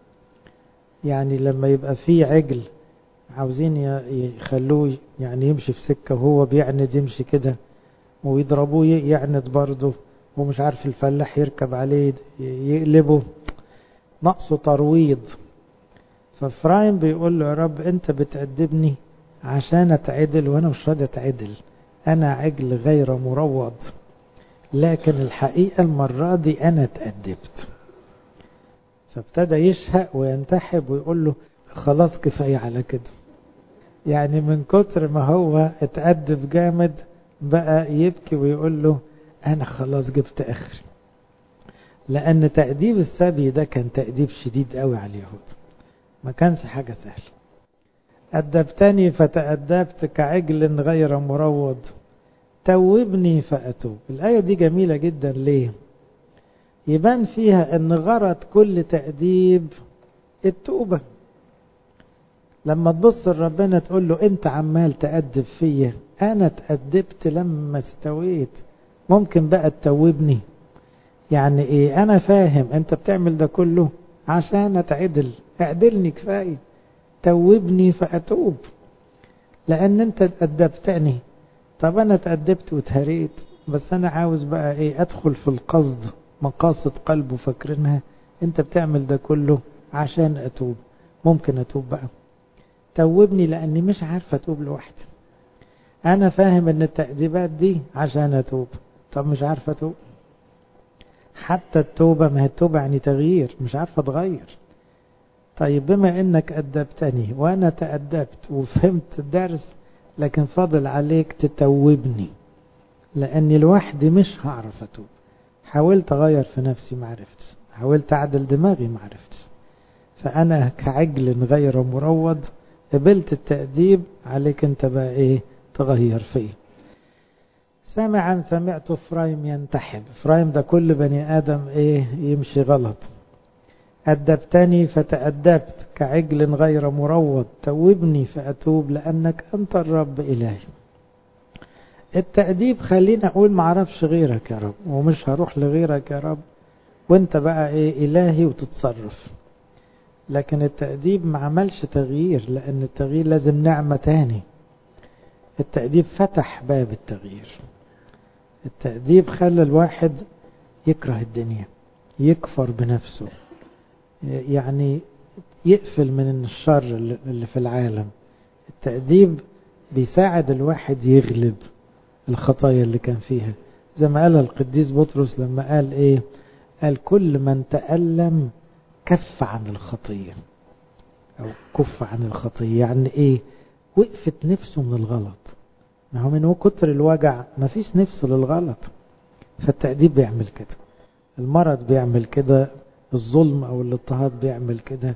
يعني لما يبقى في عجل عاوزين يخلوه يعني يمشي في سكة وهو بيعند يمشي كده ويضربوه يعند برضه ومش عارف الفلاح يركب عليه يقلبه نقصه ترويض ففرايم بيقول له يا رب انت بتأدبني عشان اتعدل وانا مش راضي اتعدل انا عجل غير مروض لكن الحقيقة المرة دي انا اتأدبت فابتدى يشهق وينتحب ويقول له خلاص كفاية على كده يعني من كتر ما هو اتأدب جامد بقى يبكي ويقول له أنا خلاص جبت آخري لأن تأديب السبي ده كان تأديب شديد قوي على اليهود ما كانش حاجة سهلة أدبتني فتأدبت كعجل غير مروض توبني فأتوب الآية دي جميلة جدا ليه يبان فيها أن غرض كل تأديب التوبة لما تبص لربنا تقول له أنت عمال تأدب فيا أنا تأدبت لما استويت ممكن بقى تتوبني يعني ايه انا فاهم انت بتعمل ده كله عشان اتعدل اعدلني كفاية توبني فاتوب لان انت ادبتني طب انا اتأدبت واتهريت بس انا عاوز بقى ايه ادخل في القصد مقاصد قلبه فاكرينها انت بتعمل ده كله عشان اتوب ممكن اتوب بقى توبني لاني مش عارف اتوب لوحدي انا فاهم ان التأديبات دي عشان اتوب طب مش عارفة اتوب حتى التوبة ما هي التوبة يعني تغيير مش عارفة اتغير طيب بما انك أدبتني وانا تأدبت وفهمت الدرس لكن فضل عليك تتوبني لاني لوحدي مش هعرف اتوب حاولت اغير في نفسي معرفتش حاولت اعدل دماغي معرفتش فانا كعجل غير مروض قبلت التأديب عليك انت بقى ايه تغير فيه سمعا سمعت فرايم ينتحب فرايم ده كل بني آدم ايه يمشي غلط أدبتني فتأدبت كعجل غير مروض توبني فأتوب لأنك أنت الرب إلهي التأديب خليني أقول معرفش غيرك يا رب ومش هروح لغيرك يا رب وانت بقى ايه إلهي وتتصرف لكن التأديب ما عملش تغيير لأن التغيير لازم نعمة تاني التأديب فتح باب التغيير التأديب خلى الواحد يكره الدنيا يكفر بنفسه يعني يقفل من الشر اللي في العالم التأديب بيساعد الواحد يغلب الخطايا اللي كان فيها زي ما قال القديس بطرس لما قال ايه قال كل من تألم كف عن الخطية او كف عن الخطية يعني ايه وقفت نفسه من الغلط ما هو من كتر الوجع ما فيش نفس للغلط فالتأديب بيعمل كده المرض بيعمل كده الظلم او الاضطهاد بيعمل كده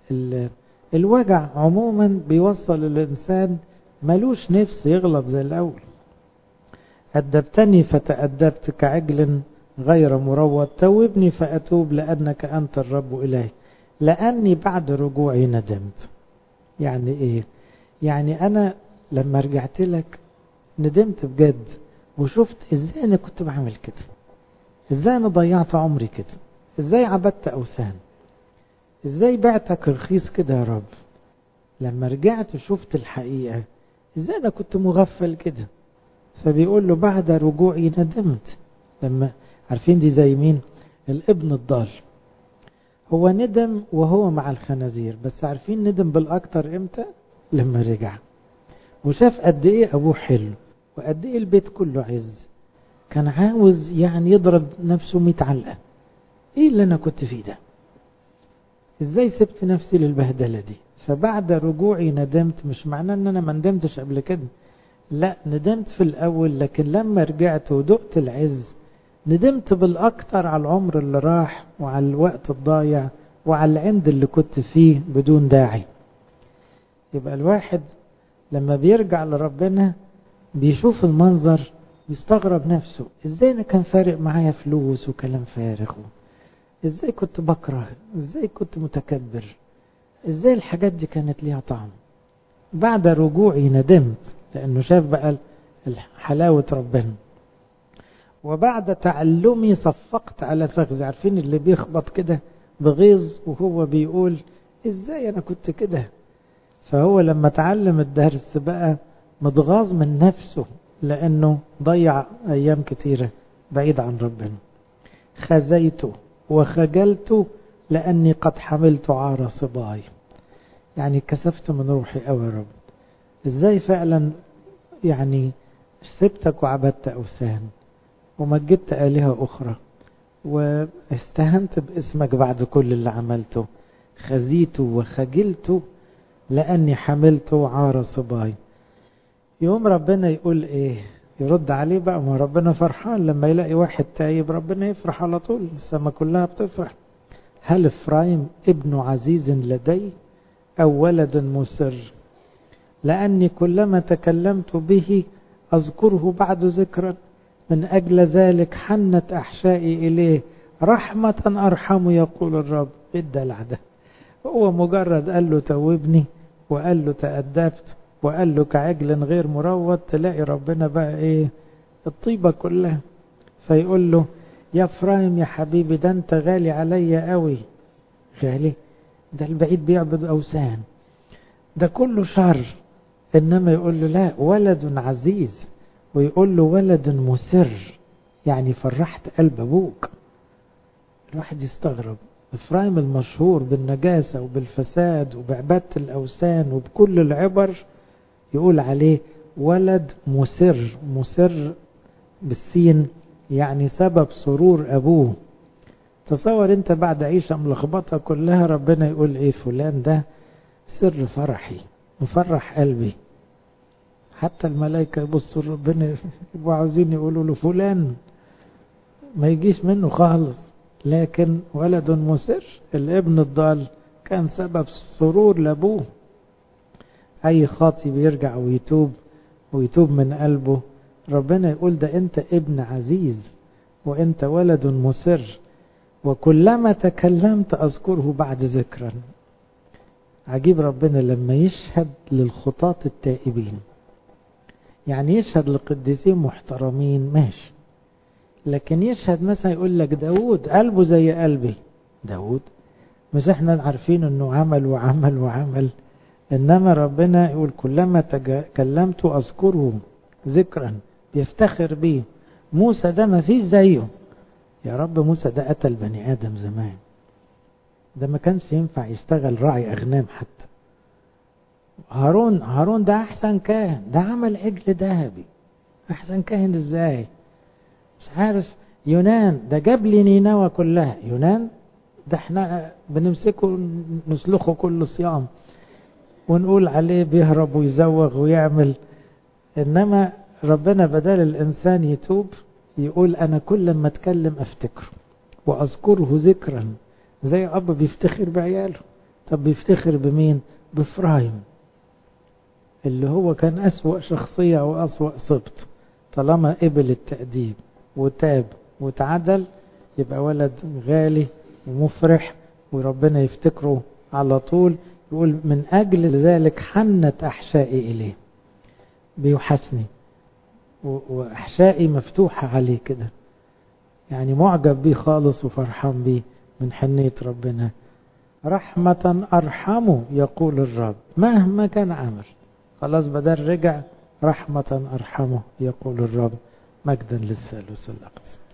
الوجع عموما بيوصل الانسان ملوش نفس يغلط زي الاول أدبتني فتأدبت كعجل غير مروض توبني فأتوب لأنك أنت الرب إلهي لأني بعد رجوعي ندمت يعني إيه يعني أنا لما رجعت لك ندمت بجد وشفت إزاي أنا كنت بعمل كده إزاي أنا ضيعت عمري كده إزاي عبدت أوثان إزاي بعتك رخيص كده يا رب لما رجعت وشفت الحقيقة إزاي أنا كنت مغفل كده فبيقول له بعد رجوعي ندمت لما عارفين دي زي مين الابن الضال هو ندم وهو مع الخنازير بس عارفين ندم بالأكتر إمتى لما رجع وشاف قد إيه أبوه حلو وقد إيه البيت كله عز كان عاوز يعني يضرب نفسه ميت علقة إيه اللي أنا كنت فيه ده إزاي سبت نفسي للبهدلة دي فبعد رجوعي ندمت مش معناه ان انا ما ندمتش قبل كده لا ندمت في الاول لكن لما رجعت ودقت العز ندمت بالاكتر على العمر اللي راح وعلى الوقت الضايع وعلى العند اللي كنت فيه بدون داعي يبقى الواحد لما بيرجع لربنا بيشوف المنظر بيستغرب نفسه ازاي انا كان فارق معايا فلوس وكلام فارغ ازاي كنت بكره ازاي كنت متكبر ازاي الحاجات دي كانت ليها طعم بعد رجوعي ندمت لانه شاف بقى حلاوة ربنا وبعد تعلمي صفقت على فخذي عارفين اللي بيخبط كده بغيظ وهو بيقول ازاي انا كنت كده فهو لما تعلم الدرس بقى متغاظ من نفسه لانه ضيع ايام كتيرة بعيد عن ربنا خزيته وخجلته لأني قد حملت عار صباي يعني كسفت من روحي أوي يا رب إزاي فعلا يعني سبتك وعبدت أوثان ومجدت آلهة أخرى واستهنت باسمك بعد كل اللي عملته خزيت وخجلت لأني حملت عار صباي يوم ربنا يقول إيه يرد عليه بقى ما ربنا فرحان لما يلاقي واحد تايب ربنا يفرح على طول السما كلها بتفرح هل إفرايم ابن عزيز لدي أو ولد مسر لأني كلما تكلمت به أذكره بعد ذكرا من أجل ذلك حنت أحشائي إليه رحمة أرحم يقول الرب إيه الدلع ده هو مجرد قال له توبني وقال له تأدبت وقال له كعجل غير مروض تلاقي ربنا بقى إيه الطيبة كلها فيقول له يا فرايم يا حبيبي ده انت غالي عليا قوي غالي ده البعيد بيعبد اوثان ده كله شر انما يقول له لا ولد عزيز ويقول له ولد مسر يعني فرحت قلب ابوك الواحد يستغرب افرايم المشهور بالنجاسة وبالفساد وبعبادة الاوثان وبكل العبر يقول عليه ولد مسر مسر بالسين يعني سبب سرور أبوه تصور انت بعد عيشة ملخبطة كلها ربنا يقول ايه فلان ده سر فرحي مفرح قلبي حتى الملائكة يبصوا ربنا يبقوا عاوزين يقولوا له فلان ما يجيش منه خالص لكن ولد مسر الابن الضال كان سبب سرور لابوه اي خاطي بيرجع ويتوب ويتوب من قلبه ربنا يقول ده انت ابن عزيز وانت ولد مسر وكلما تكلمت اذكره بعد ذكرا عجيب ربنا لما يشهد للخطاة التائبين يعني يشهد لقديسين محترمين ماشي لكن يشهد مثلا يقول لك داود قلبه زي قلبي داود مش احنا عارفين انه عمل وعمل وعمل انما ربنا يقول كلما تكلمت اذكره ذكرا بيفتخر بيه موسى ده ما فيش زيه يا رب موسى ده قتل بني ادم زمان ده ما كانش ينفع يشتغل راعي اغنام حتى هارون هارون ده احسن كاهن ده عمل عجل ذهبي احسن كاهن ازاي مش عارف يونان ده جاب لي نينوى كلها يونان ده احنا بنمسكه نسلخه كل صيام ونقول عليه بيهرب ويزوغ ويعمل انما ربنا بدل الانسان يتوب يقول انا كل ما اتكلم افتكره واذكره ذكرا زي اب بيفتخر بعياله طب بيفتخر بمين بفرايم اللي هو كان اسوأ شخصية او اسوأ سبط طالما قبل التأديب وتاب وتعدل يبقى ولد غالي ومفرح وربنا يفتكره على طول يقول من أجل ذلك حنت أحشائي إليه بيحسني وأحشائي مفتوحة عليه كده يعني معجب بيه خالص وفرحان بيه من حنية ربنا رحمة أرحمه يقول الرب مهما كان عمل خلاص بدل رجع رحمة أرحمه يقول الرب مجدا للثالوث الأقدس